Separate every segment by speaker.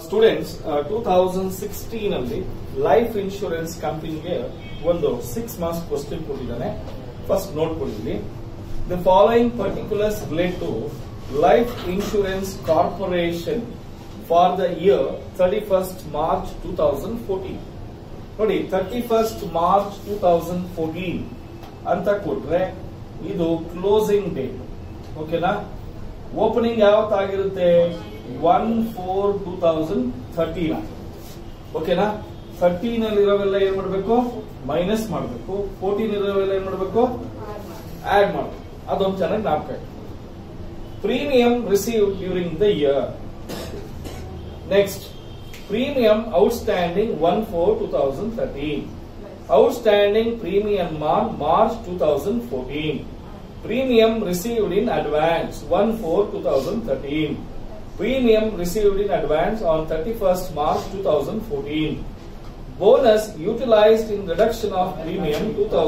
Speaker 1: Students two thousand sixteen ಅಲ್ಲಿ life insurance ಕಂಪನಿಗೆ ಒಂದು ಸಿಕ್ಸ್ ಮಾರ್ಕ್ಸ್ ಕ್ವಶನ್ ಕೊಟ್ಟಿದ್ದಾನೆ ಫಸ್ಟ್ ನೋಡ್ಕೊಳ್ಳಿ the following particulars relate to life insurance corporation for the year thirty first March two thousand fourteen ನೋಡಿ thirty first March two thousand fourteen ಅಂತ ಕೊಟ್ರೆ ಇದು closing date ಓಕೆನಾ opening ಯಾವತ್ತಾಗಿರುತ್ತೆ one four two thousand thirteen ಓಕೆನಾ thirteen ಅಲ್ಲಿ ಇರೋವೆಲ್ಲ ಏನ್ ಮಾಡಬೇಕು ಮೈನಸ್ ಮಾಡಬೇಕು ಫೋರ್ಟೀನ್ ಇರೋವೆಲ್ಲ ಏನ್ ಮಾಡಬೇಕು ಆಡ್ ಮಾಡಬೇಕು ಅದೊಂದು ಚೆನ್ನಾಗಿ ಜ್ಞಾಪಕ premium receive during the year next premium outstanding one four two thousand thirteen outstanding premium on March two thousand fourteen Premium received in advance 1-4-2013. Premium received in advance on 31st March 2014. Bonus utilized in reduction of premium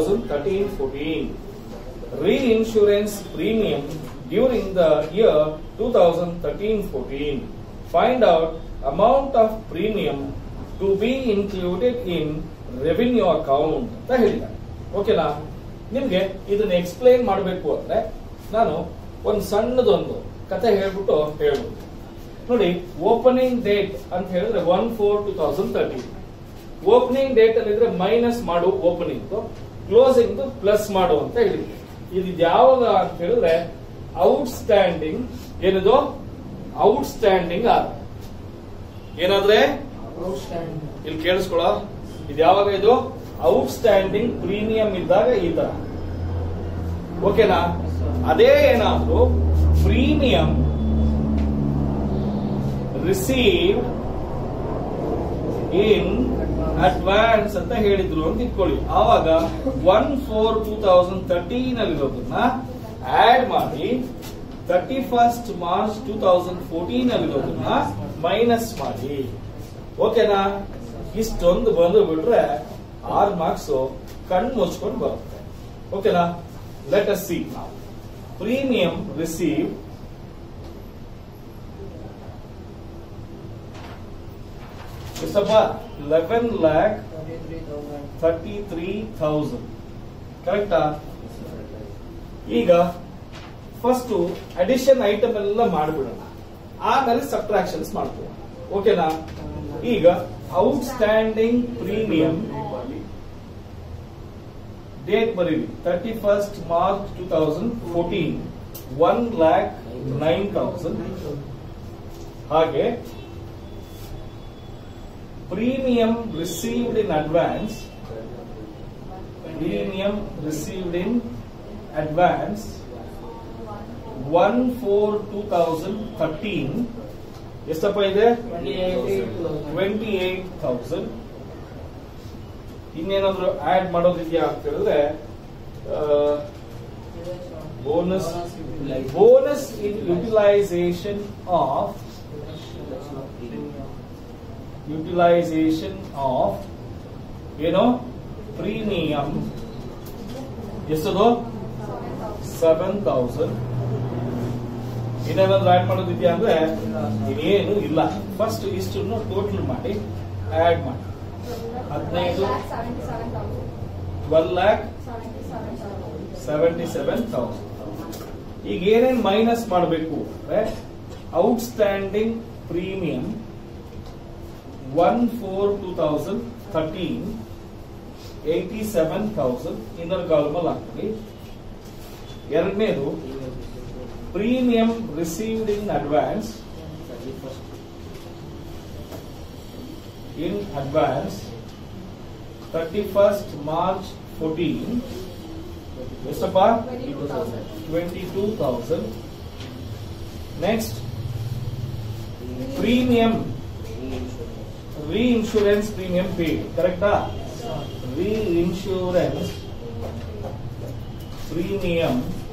Speaker 1: 2013-14. Reinsurance premium during the year 2013-14. Find out amount of premium to be included in revenue account. ಅಂತ ಹೇಳಿದ್ದಾರೆ ಓಕೆನಾ ನಿಮ್ಗೆ ಇದನ್ನ explain ಮಾಡಬೇಕು ಅಂದ್ರೆ ನಾನು ಒಂದು ಸಣ್ಣದೊಂದು ಕತೆ ಹೇಳ್ಬಿಟ್ಟು ಹೇಳ್ಬೋದು ನೋಡಿ ಓಪನಿಂಗ್ ಡೇಟ್ ಅಂತ ಹೇಳಿದ್ರೆ one four two thousand thirteen opening date ಅಲ್ಲಿ ಇದ್ರೆ ಮೈನಸ್ ಮಾಡು ಓಪನಿಂಗ್ ಕ್ಲೋಸಿಂಗ್ ಪ್ಲಸ್ ಮಾಡು ಅಂತ ಹೇಳಿದ್ವಿ ಇದು ಯಾವಾಗ ಅಂತ ಹೇಳಿದ್ರೆ ಔಟ್ಸ್ಟ್ಯಾಂಡಿಂಗ್ ಏನಿದು ಔಟ್ಸ್ಟ್ಯಾಂಡಿಂಗ್ ಆದ ಏನಾದ್ರೆ ಇಲ್ಲಿ ಕೇಳಿಸ್ಕೊಳ ಇದು ಯಾವಾಗ ಇದು ಔಟ್ಸ್ಟ್ಯಾಂಡಿಂಗ್ ಪ್ರೀಮಿಯಂ ಇದ್ದಾಗ ಈ ತರ ಓಕೆನಾ ಅದೇ ಏನಾದ್ರು ಪ್ರೀಮಿಯಂ ರಿಸೀವ್ ಇನ್ ಅಡ್ವಾನ್ಸ್ ಅಂತ ಹೇಳಿದ್ರು ಅಂತ ಇಟ್ಕೊಳ್ಳಿ ಆವಾಗ one four two thousand thirteen ಅಲ್ಲಿರೋದನ್ನ ಆಡ್ ಮಾಡಿ thirty first March two thousand fourteen ಅಲ್ಲಿರೋದನ್ನ ಮೈನಸ್ ಮಾಡಿ ಓಕೆನಾ ಇಷ್ಟೊಂದು ಬಂದು ಬಿಟ್ರೆ ಆರ್ ಮಾರ್ಕ್ಸ್ ಕಣ್ಣು ಮುಚ್ಕೊಂಡು ಬರುತ್ತೆ ಓಕೆನಾ let us see premium receive ಎಷ್ಟಪ್ಪ eleven lakh thirty three thousand ಕರೆಕ್ಟಾ ಈಗ ಫಸ್ಟ್ ಅಡಿಷನ್ ಐಟಮ್ ಎಲ್ಲ ಮಾಡ್ಬಿಡೋಣ ಆಮೇಲೆ ಸಬ್ಟ್ರಾಕ್ಷನ್ಸ್ ಮಾಡ್ತೀವಿ ಓಕೆನಾ ಈಗ ಔಟ್ಸ್ಟ್ಯಾಂಡಿಂಗ್ ಪ್ರೀಮಿಯಂ ಡೇಟ್ ಬರೀರಿ thirty first March two thousand fourteen one lakh nine thousand ಹಾಗೆ premium received in advance premium received in advance one four two thousand thirteen ಎಷ್ಟಪ್ಪ ಇದೆ ಟ್ವೆಂಟಿ ಏಟ್ ಥೌಸಂಡ್ ಇನ್ನೇನಾದ್ರು ಆಡ್ ಮಾಡೋದಿದೆಯಾ ಅಂತ ಹೇಳಿದ್ರೆ bonus bonus in utilisation of utilisation of ಏನು premium ಎಷ್ಟದು seven thousand ಇನ್ನೇನಾದ್ರು ಆಡ್ ಮಾಡೋದಿದೆಯಾ ಅಂದ್ರೆ ಇನ್ನೇನು ಇಲ್ಲ ಫಸ್ಟ್ ಇಷ್ಟನ್ನು ಟೋಟಲ್ ಮಾಡಿ ಆಡ್ ಮಾಡಿ ಹದಿನೈದು twelve lakh seventy seven thousand ಈಗ ಏನೇನ್ ಮೈನಸ್ ಮಾಡಬೇಕು ಅಂದ್ರೆ outstanding premium one four two thousand thirteen eighty seven thousand inner ಕಾಲಮಲ್ಲಿ ಹಾಕ್ತೀವಿ ಎರಡನೇದು premium received in advance in advance thirty first March fourteen ಎಷ್ಟಪ್ಪ twenty two thousand next premium reinsurance premium paid ಕರೆಕ್ಟಾ reinsurance premium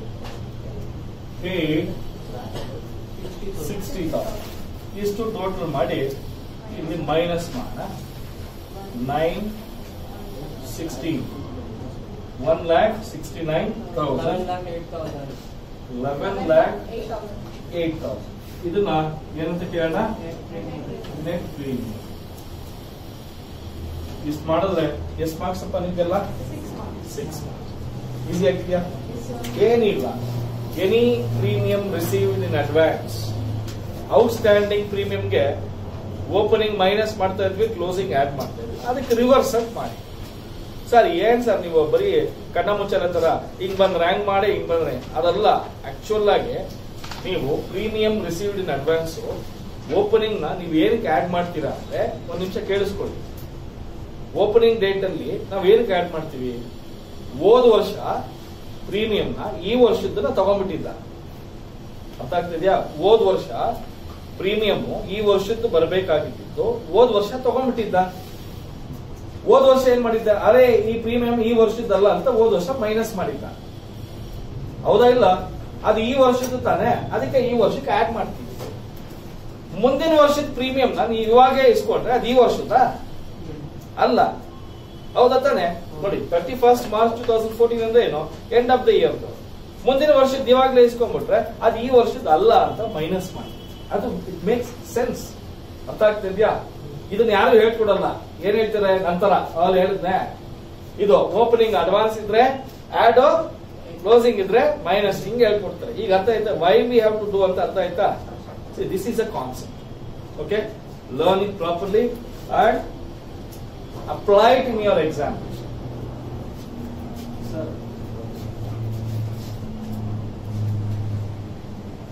Speaker 1: paid sixty thousand ಇಷ್ಟು total ಮಾಡಿ ಇಲ್ಲಿ minus ಮಾಡೋಣ nine sixteen one lakh sixty nine thousand eleven lac eight thousand ಇದನ್ನ ಏನಂತ ಕೇಳೋಣ net premium ಇಷ್ಟು ಮಾಡಿದ್ರೆ ಎಷ್ಟು ಮಾರ್ಕ್ಸ್ ಅಪ್ಪ ನಿಮ್ಗೆಲ್ಲ ಸಿಕ್ಸ್ ಈಸಿ ಆಗ್ತೀಯಾ ಏನಿಲ್ಲ any premium received in advance outstanding ಪ್ರೀಮಿಯಂಗೆ ಓಪನಿಂಗ್ ಮೈನಸ್ ಮಾಡ್ತಾ ಇದ್ವಿ ಕ್ಲೋಸಿಂಗ್ ಆಡ್ ಮಾಡ್ತಾ ಇದ್ವಿ ಅದಕ್ಕೆ ರಿವರ್ಸ್ ಅಂತ ಮಾಡಿ ಸರ್ ಏನ್ ಸರ್ ನೀವು ಬರೀ ಕಣ್ಣ ಮುಚ್ಚಲ ತರ ಹಿಂಗ್ ಬಂದ್ ರ್ಯಾಂಕ್ ಮಾಡಿ ಹಿಂಗ್ ಬಂದ್ರೆ ಅದಲ್ಲ ಆಕ್ಚುಲ್ ಆಗಿ ನೀವು premium received in advance opening ನ ನೀವು ಏನಕ್ಕೆ ಆಡ್ ಮಾಡ್ತೀರಾ ಅಂದ್ರೆ ಒಂದ್ ನಿಮಿಷ ಕೇಳಿಸ್ಕೊಳ್ಳಿ ಓಪನಿಂಗ್ ಡೇಟ್ ಅಲ್ಲಿ ನಾವ್ ಏನಕ್ಕೆ ಆಡ್ ಮಾಡ್ತೀವಿ ಹೋದ ವರ್ಷ ಪ್ರೀಮಿಯಂ ನ ಈ ವರ್ಷದನ್ನ ತಗೊಂಡ್ಬಿಟ್ಟಿದ್ದ ಅರ್ಥ ಆಗ್ತಿದ್ಯಾ ಹೋದ ವರ್ಷ ಪ್ರೀಮಿಯಂ ಈ ವರ್ಷದ್ದು ಬರಬೇಕಾಗಿದ್ದು ಹೋದ ವರ್ಷ ತಗೊಂಡ್ಬಿಟ್ಟಿದ್ದ ಹೋದ ವರ್ಷ ಏನ್ ಮಾಡಿದ್ದ ಅರೆ ಈ ಪ್ರೀಮಿಯಂ ಈ ವರ್ಷದ್ದಲ್ಲ ಅಂತ ಹೋದ ವರ್ಷ ಮೈನಸ್ ಮಾಡಿದ್ದ ಹೌದಾ ಇಲ್ಲ ಅದು ಈ ವರ್ಷದ್ದು ತಾನೆ ಅದಕ್ಕೆ ಈ ವರ್ಷಕ್ಕೆ ಆಡ್ ಮಾಡ್ತೀವಿ ಮುಂದಿನ ವರ್ಷದ ಪ್ರೀಮಿಯಂ ನಾನು ಇವಾಗೆ ಇಸ್ಕೊಂಡ್ರೆ ಅದು ಈ ವರ್ಷದ ಅಲ್ಲ ಹೌದಾ ತಾನೆ ನೋಡಿ thirty first March two thousand fourteen ಅಂದ್ರೆ ಏನು ಎಂಡ್ ಆಫ್ ದ ಇಯರ್ ಮುಂದಿನ ವರ್ಷದ ಇವಾಗ್ಲೇ ಇಸ್ಕೊಂಡ್ಬಿಟ್ರೆ ಅದು ಈ ವರ್ಷದ ಅಲ್ಲ ಅಂತ ಮೈನಸ್ ಮಾಡಿ ಅದು ಇಟ್ ಮೇಕ್ಸ್ ಸೆನ್ಸ್ ಅರ್ಥ ಆಗ್ತಿದ್ಯಾ ಇದನ್ನ ಯಾರು ಹೇಳ್ಕೊಡಲ್ಲ ಏನ್ ಹೇಳ್ತಾರೆ ನಂತರ ಅಲ್ಲಿ ಹೇಳಿದ್ನೆ ಇದು ಓಪನಿಂಗ್ ಅಡ್ವಾನ್ಸ್ ಇದ್ರೆ ಆಡ್ ಕ್ಲೋಸಿಂಗ್ ಇದ್ರೆ ಮೈನಸ್ ಹಿಂಗ್ ಹೇಳ್ಕೊಡ್ತಾರೆ ಈಗ ಅರ್ಥ ಆಯ್ತಾ why we have to do ಅಂತ ಅರ್ಥ ಆಯ್ತಾ this is a concept okay learn it properly and apply it in your examination.
Speaker 2: Sir